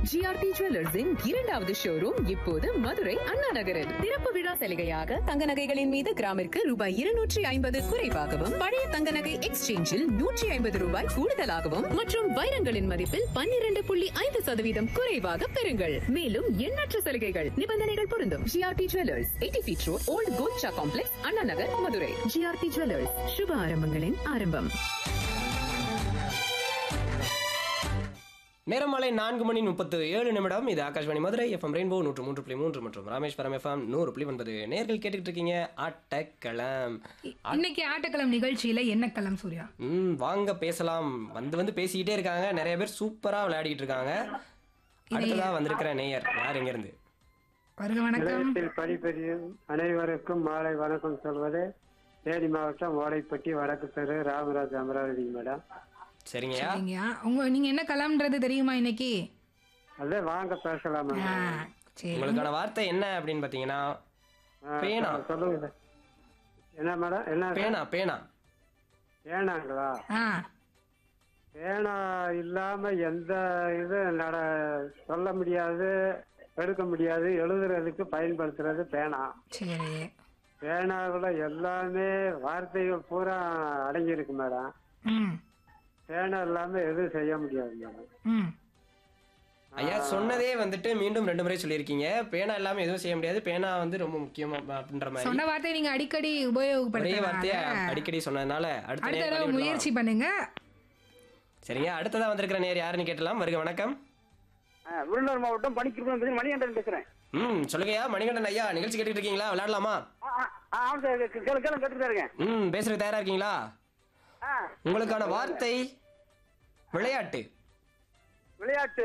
GRT ஜுவல்லர்ஸின் இரண்டாவது showroom இப்போது மதுரை அண்ணா நகரில் திறப்பு விழா சலுகையாக தங்க நகைகளின் மீது கிராமிற்கு ரூபாய் இருநூற்றி ஐம்பது குறைவாகவும் பழைய தங்க நகை எக்ஸ்சேஞ்சில் நூற்றி ஐம்பது ரூபாய் கூடுதலாகவும் மற்றும் வைரங்களின் மதிப்பில் பன்னிரண்டு புள்ளி ஐந்து சதவீதம் குறைவாக பெறுங்கள் மேலும் எண்ணற்ற சலுகைகள் நிபந்தனைகள் பொருந்தும் GRT jewellers eighty feet road old Golcha complex Anna Nagar Madurai GRT jewellers சுப ஆரம்பங்களின் ஆரம்பம் நேரம் மாலை நான்கு மணி முப்பத்து ஏழு நிமிடம் இது ஆகாஷ்வாணி மதுரை எஃப்எம் ரெயின்போ நூற்று மூன்று புள்ளி மூன்று மற்றும் ராமேஸ்வரம் எஃப்எம் நூறு புள்ளி ஒன்பது நேர்கள் கேட்டுக்கிட்டு இருக்கீங்க ஆட்டக்களம் இன்னைக்கு ஆட்டக்களம் நிகழ்ச்சியில என்ன களம் சூர்யா ம் வாங்க பேசலாம் வந்து வந்து பேசிக்கிட்டே இருக்காங்க நிறைய பேர் சூப்பரா விளையாடிட்டு இருக்காங்க அடுத்ததா வந்திருக்கிற நேயர் யார் எங்க இருந்து வருக வணக்கம் நிலையத்தில் பணிபுரியும் அனைவருக்கும் மாலை வணக்கம் சொல்வது தேனி மாவட்டம் ஓடைப்பட்டி வடக்கு தெரு ராமராஜ் அமராவதி மேடம் சரிங்கய்யா சரிங்கய்யா உங்க நீங்க என்ன களம்ன்றது தெரியுமா இன்னைக்கு அதே வாங்க பேசலாம் ஆ, சரி உங்களுக்கான வார்த்தை என்ன அப்படின்னு பாத்தீங்கன்னா பேனா. சொல்லுங்க சார். என்ன மேடம் என்ன பேனா பேனா பேனாங்களா ஆ பேனா இல்லாம எந்த இது நட சொல்ல முடியாது எடுக்க முடியாது எழுதுறதுக்கு பயன்படுத்துறது பேனா சரி பேனாவில் எல்லாமே வார்த்தைகள் பூரா அடங்கியிருக்கு மேடம் ம் பேனா இல்லாம எதுவும் செய்ய முடியாது மேடம் ம் ஐயா சொன்னதே வந்துட்டு மீண்டும் ரெண்டு முறை சொல்லியிருக்கீங்க பேனா இல்லாம எதுவும் செய்ய முடியாது பேனா வந்து ரொம்ப முக்கியம் அப்படின்ற மாதிரி சொன்ன வார்த்தை நீங்க அடிக்கடி ஒரே வார்த்தையை உபயோகப்படுத்த அடிக்கடி சொன்னதுனால அடுத்த அடுத்த நேர் தடவை பண்ணிவிடலாம். முயற்சி பண்ணுங்க சரிங்க அடுத்ததா வந்திருக்கிற நேர் யாருன்னு கேட்டலாம் வருக வணக்கம் விருதுநகர் மாவட்டம் பணிக்கு மணிகண்டன் பேசுறேன் ம் சொல்லுங்கய்யா மணிகண்டன் ஐயா நிகழ்ச்சி கேட்டுட்டு இருக்கீங்களா விளையாடலாமா ஆ, ஆ, ஆ, ஆமாம் சார் கேளு கேளு கேட்டுட்டு இருக்கேன் ம் பேசுறதுக்கு தயாரா இருக்கீங்களா ஆ உங்களுக்கான வார்த்தை விளையாட்டு விளையாட்டு